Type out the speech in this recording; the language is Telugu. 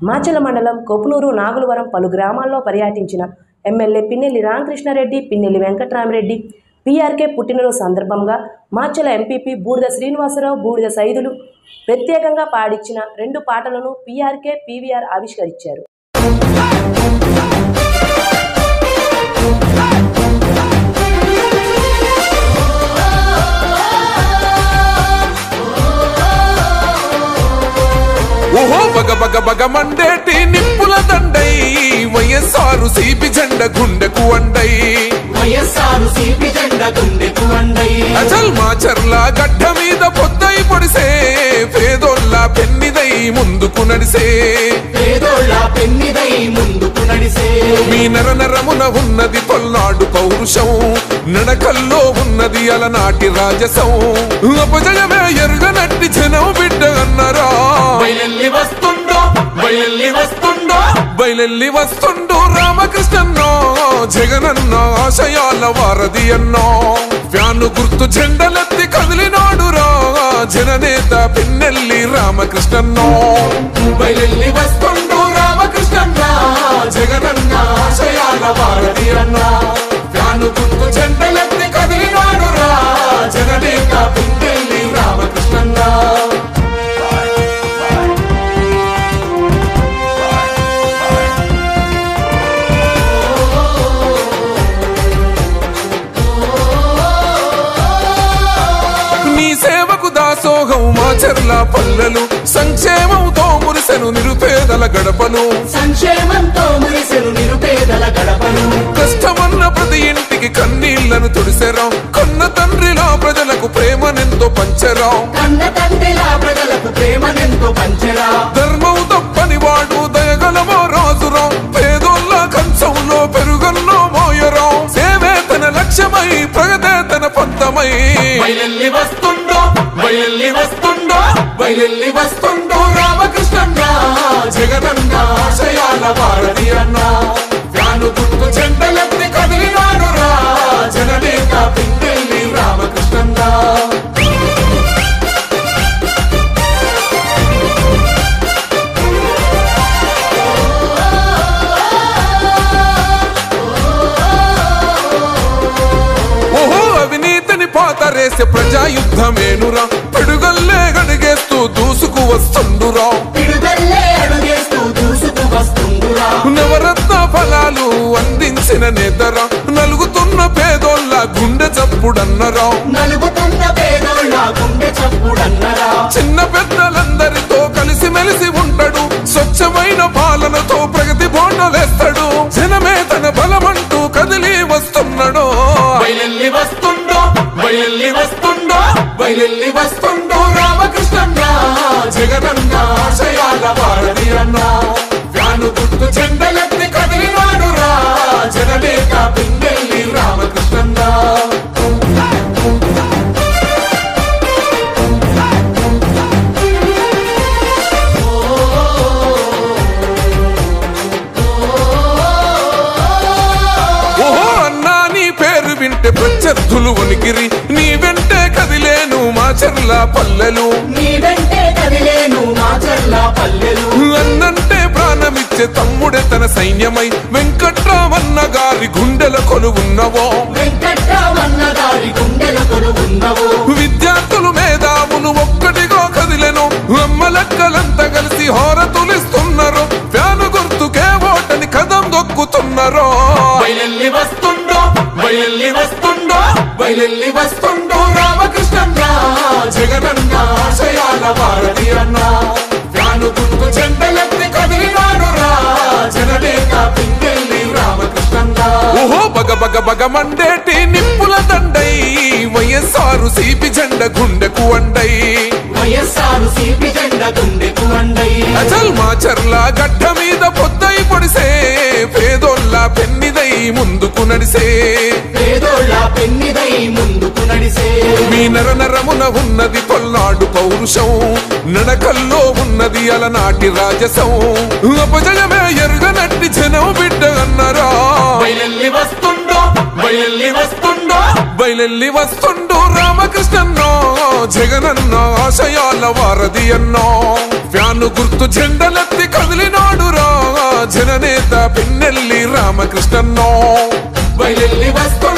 మాచల మండలం కొపునూరు నాగులవరం పలు గ్రామాల్లో పర్యటించిన ఎమ్మెల్యే పిన్నెల్లి రామకృష్ణారెడ్డి పిన్నెల్లి వెంకట్రామరెడ్డి పీఆర్కే పుట్టినరోజు సందర్భంగా మాచల ఎంపీపీ బూడిద శ్రీనివాసరావు బూడిద సైదులు ప్రత్యేకంగా పాడిచ్చిన రెండు పాటలను పీఆర్కే పీవీఆర్ ఆవిష్కరించారు ఓహో బగ బగ బగ మండేటి నిప్పుల దండై వైఎస్ఆర్ సిపి జెండ గుండెకు అండై వైఎస్ఆర్ సిపి జెండ గుండెకు అండై అచల్ మాచర్ల గడ్డ మీద పొద్దై పొడిసే పేదోళ్ళ పెన్నిదై ముందుకు నడిసే పేదోళ్ళ పెన్నిదై ముందుకు నడిసే మీ నర నరమున ఉన్నది పల్నాడు పౌరుషం నడకల్లో ఉన్నది అలనాటి రాజసం అపజయమే ఎరుగనట్టి జనం బిడ్డ అన్నరా బయలెల్లి వస్తుండో బయలెల్లి వస్తుండో బయలెల్లి వస్తుండు రామకృష్ణన్నో జగనన్న ఆశయాల వారధి అన్నో ఫ్యాను గుర్తు జెండలెత్తి కదిలినాడు రా జననేత పిన్నెల్లి రామకృష్ణన్నో బయలెల్లి వస్తుండో రామకృష్ణన్న జగనన్న ఆశయాల వారధి అన్న ఫ్యాను గుర్తు జెండలెత్తి కదిలినాడు రా జగనేక పిన్నెల్లి రామకృష్ణన్న నీ సేవకు దాసోహం మా చెర్ల పల్లెలు సంక్షేమంతో మురిసెను నిరుపేదల గడపలు సంక్షేమంతో మురిసెను నిరుపేదల గడపను కష్టమన్న ప్రతి ఇంటికి కన్నీళ్లను తుడిసెరా కొన్న తండ్రిలా ప్రజలకు ప్రేమనెంతో పంచరా కన్న తండ్రిలా ప్రజలకు ప్రేమనెంతో పంచరా ధర్మం తప్పని వాడు దయగలమో రాజురా పేదోళ్ళ కంచంలో పెరుగన్నో మోయరా సేవే తన లక్ష్యమై ప్రగతే తన పంతమై బయలెల్లి వస్తుండో బయలెల్లి వస్తుండో బయలెల్లి వస్తుండో రామకృష్ణన్న జగనన్న ఆశయాల భారతి అన్న ఫ్యాను గుర్తు చెండలెత్తి కదిలినాడు రా జననేక పిండెల్లి రామకృష్ణన్న ఓహో అవినీతిని పాతరేసే ప్రజాయుద్ధమేనురా పిడుగల్లే గడిగేస్తూ దూసుకు వస్తుండురా పిడుదల్లే అడుగేస్తూ దూసుకు వస్తుండురా నవరత్న ఫలాలు అందించిన నేతరా నలుగుతున్న పేదోళ్ళ గుండె చప్పుడన్నరా నలుగుతున్న పేదోళ్ళ గుండె చప్పుడన్నరా చిన్న పెద్దలందరితో కలిసి మెలిసి ఉంటాడు స్వచ్ఛమైన పాలనతో ప్రగతి బోండలేస్తాడు జనమే తన బలమంటూ కదిలి వస్తున్నాడు బయలెల్లి వస్తుండో బయలెల్లి వస్తుండో బయలెల్లి వస్తుండో రామకృష్ణన్న జగనన్న ఆశయాల భారతి అన్న ఫ్యాను గుర్తు చెండలెత్తి కదిలినాడు రా జననేక పిండెల్లి రామకృష్ణన్న ఓహో అన్నా నీ పేరు వింటే ప్రత్యర్థులు ఉనికిరి నీ వెంటే కదిలేను మా చెర్ల పల్లెలు నీ వెంటే కదిలేను మా చల్ల పల్లెలు అన్నంటే ప్రాణమిచ్చే తమ్ముడే తన సైన్యమై వెంకట్రామన్న గారి గుండెల కొలువున్నవో వెంకట్రామన్న గారి గుండెల కొలువున్నవు విద్యార్థులు మేధావులు ఒక్కటిగా కదిలెను అమ్మలక్కలంతా కలిసి హారతులిస్తున్నారు ఫ్యాను గుర్తుకే ఓటని కదం దొక్కుతున్నారు బయలెల్లి వస్తుండో బయలెల్లి వస్తుండో బయలెల్లి వస్తుండో రామకృష్ణన్న జగనన్న ఆశయాల భారతి అన్న ఫ్యాను గుర్తు చెండలెత్తి కదిలినాడు రా జననేక పింగెల్లి రామకృష్ణన్న ఓహో బగ బగ బగ మండేటి నిప్పుల దండై వైఎస్ఆర్ సిపి జెండ గుండెకు అండై వైఎస్ఆర్ సిపి జెండ గుండెకు అండై అచల్ మాచర్ల గడ్డ మీద పొద్దై పొడిసే పేదోళ్ళ పెన్నిదై ముందుకు నడిసే పేదోళ్ళ పెన్నిదై ముందుకు నడిసే మీ నర నరమున ఉన్నది పల్నాడు పౌరుషం నడకల్లో ఉన్నది అలనాటి రాజసం అపజయమే ఎరుగనట్టి జనం బిడ్డ అన్నరా బయలెల్లి వస్తుండో బయలెల్లి వస్తుండో బయలెల్లి వస్తుండు రామకృష్ణన్నో జగనన్న ఆశయాల వారధి అన్నో ఫ్యాను గుర్తు జెండలెత్తి కదిలినాడు రామకృష్ణన్నో బయలెల్లి వస్తో